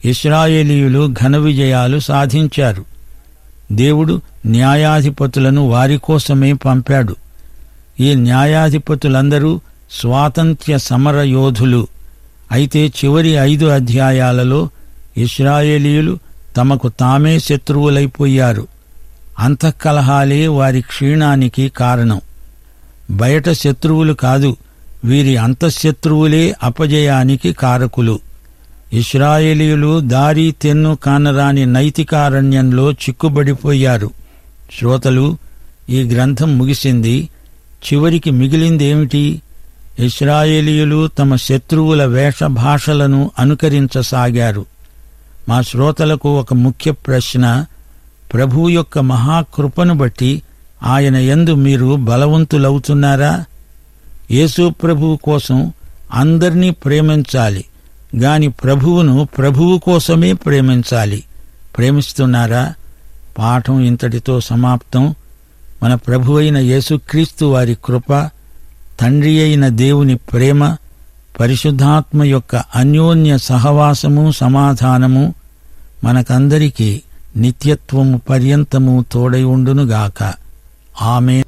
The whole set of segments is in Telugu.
ఇస్రాయేలీయులు ఘన విజయాలు సాధించారు దేవుడు న్యాయాధిపతులను వారి కోసమే పంపాడు ఈ న్యాయాధిపతులందరూ స్వాతంత్ర్య సమర యోధులు అయితే చివరి ఐదు అధ్యాయాలలో ఇస్రాయేలీయులు తమకు తామే శత్రువులైపోయారు అంతఃకలహాలే వారి క్షీణానికి కారణం బయట శత్రువులు కాదు వీరి అంతఃశత్రువులే అపజయానికి కారకులు ఇస్రాయేలీయులు దారి తెన్ను కానరాని నైతికారణ్యంలో చిక్కుబడిపోయారు శ్రోతలు ఈ గ్రంథం ముగిసింది చివరికి మిగిలిందేమిటి ఇస్రాయేలీయులు తమ శత్రువుల వేషభాషలను అనుకరించసాగారు మా శ్రోతలకు ఒక ముఖ్య ప్రశ్న ప్రభు యొక్క మహాకృపను బట్టి ఆయన యందు మీరు బలవంతులవుతున్నారా యేసు ప్రభువు కోసం అందర్నీ ప్రేమించాలి గాని ప్రభువును ప్రభువు కోసమే ప్రేమించాలి ప్రేమిస్తున్నారా పాఠం ఇంతటితో సమాప్తం మన ప్రభు అయిన యేసుక్రీస్తు వారి కృప తండ్రి అయిన దేవుని ప్రేమ పరిశుద్ధాత్మ యొక్క అన్యోన్య సహవాసము సమాధానము మనకందరికీ నిత్యత్వము పర్యంతము తోడై ఉండునుగాక ఆమె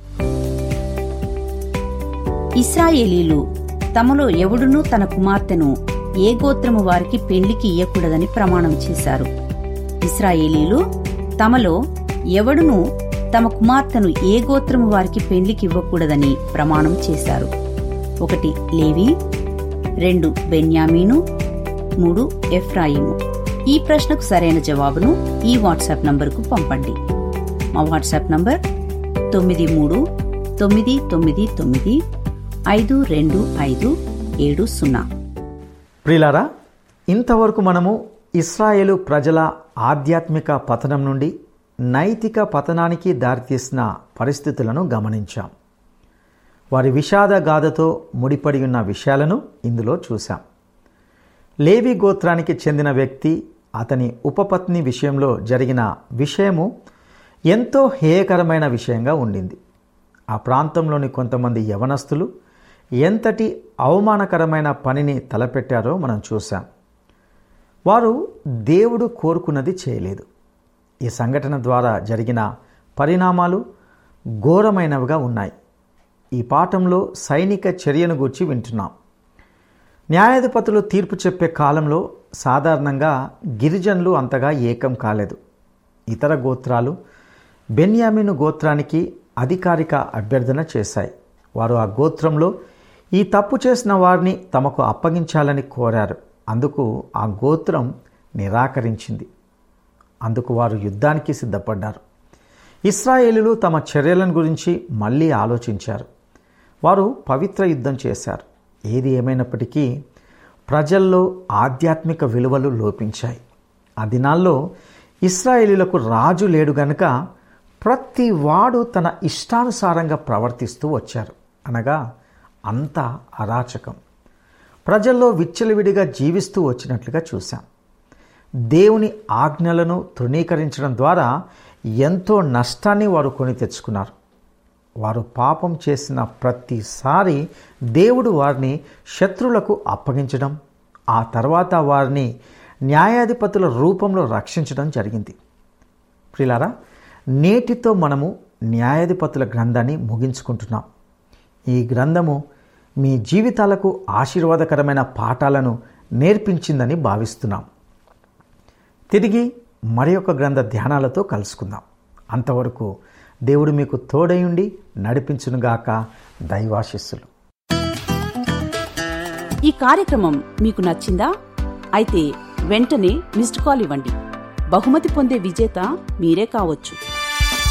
ఇస్రాయేలీలు తమలో ఎవడునూ తన కుమార్తెను ఏ గోత్రము వారికి పెళ్లికి ఇయ్యకూడదని ప్రమాణం చేశారు ఇస్రాయేలీలు తమలో ఎవడునూ తమ కుమార్తెను ఏ గోత్రము వారికి పెళ్లికి ఇవ్వకూడదని ప్రమాణం చేశారు ఒకటి లేవి రెండు బెన్యామీను మూడు ఎఫ్రాయిము ఈ ప్రశ్నకు సరైన జవాబును ఈ వాట్సాప్ నంబరుకు పంపండి మా వాట్సాప్ నంబర్ తొమ్మిది మూడు తొమ్మిది తొమ్మిది తొమ్మిది ఐదు రెండు ఐదు ఏడు సున్నా ప్రిలారా ఇంతవరకు మనము ఇస్రాయేలు ప్రజల ఆధ్యాత్మిక పతనం నుండి నైతిక పతనానికి దారితీసిన పరిస్థితులను గమనించాం వారి విషాద గాథతో ముడిపడి ఉన్న విషయాలను ఇందులో చూశాం లేవి గోత్రానికి చెందిన వ్యక్తి అతని ఉపపత్ని విషయంలో జరిగిన విషయము ఎంతో హేయకరమైన విషయంగా ఉండింది ఆ ప్రాంతంలోని కొంతమంది యవనస్తులు ఎంతటి అవమానకరమైన పనిని తలపెట్టారో మనం చూసాం వారు దేవుడు కోరుకున్నది చేయలేదు ఈ సంఘటన ద్వారా జరిగిన పరిణామాలు ఘోరమైనవిగా ఉన్నాయి ఈ పాఠంలో సైనిక చర్యను గూర్చి వింటున్నాం న్యాయాధిపతులు తీర్పు చెప్పే కాలంలో సాధారణంగా గిరిజనులు అంతగా ఏకం కాలేదు ఇతర గోత్రాలు బెన్యామిను గోత్రానికి అధికారిక అభ్యర్థన చేశాయి వారు ఆ గోత్రంలో ఈ తప్పు చేసిన వారిని తమకు అప్పగించాలని కోరారు అందుకు ఆ గోత్రం నిరాకరించింది అందుకు వారు యుద్ధానికి సిద్ధపడ్డారు ఇస్రాయేలులు తమ చర్యలను గురించి మళ్ళీ ఆలోచించారు వారు పవిత్ర యుద్ధం చేశారు ఏది ఏమైనప్పటికీ ప్రజల్లో ఆధ్యాత్మిక విలువలు లోపించాయి ఆ దినాల్లో ఇస్రాయేలీలకు రాజు లేడు గనుక ప్రతి వాడు తన ఇష్టానుసారంగా ప్రవర్తిస్తూ వచ్చారు అనగా అంతా అరాచకం ప్రజల్లో విచ్చలవిడిగా జీవిస్తూ వచ్చినట్లుగా చూశాం దేవుని ఆజ్ఞలను తృణీకరించడం ద్వారా ఎంతో నష్టాన్ని వారు కొని తెచ్చుకున్నారు వారు పాపం చేసిన ప్రతిసారి దేవుడు వారిని శత్రులకు అప్పగించడం ఆ తర్వాత వారిని న్యాయాధిపతుల రూపంలో రక్షించడం జరిగింది ప్రిలారా నేటితో మనము న్యాయాధిపతుల గ్రంథాన్ని ముగించుకుంటున్నాం ఈ గ్రంథము మీ జీవితాలకు ఆశీర్వాదకరమైన పాఠాలను నేర్పించిందని భావిస్తున్నాం తిరిగి మరి ఒక గ్రంథ ధ్యానాలతో కలుసుకుందాం అంతవరకు దేవుడు మీకు తోడయుండి నడిపించునుగాక దైవాశిస్సులు ఈ కార్యక్రమం మీకు నచ్చిందా అయితే వెంటనే మిస్డ్ కాల్ ఇవ్వండి బహుమతి పొందే విజేత మీరే కావచ్చు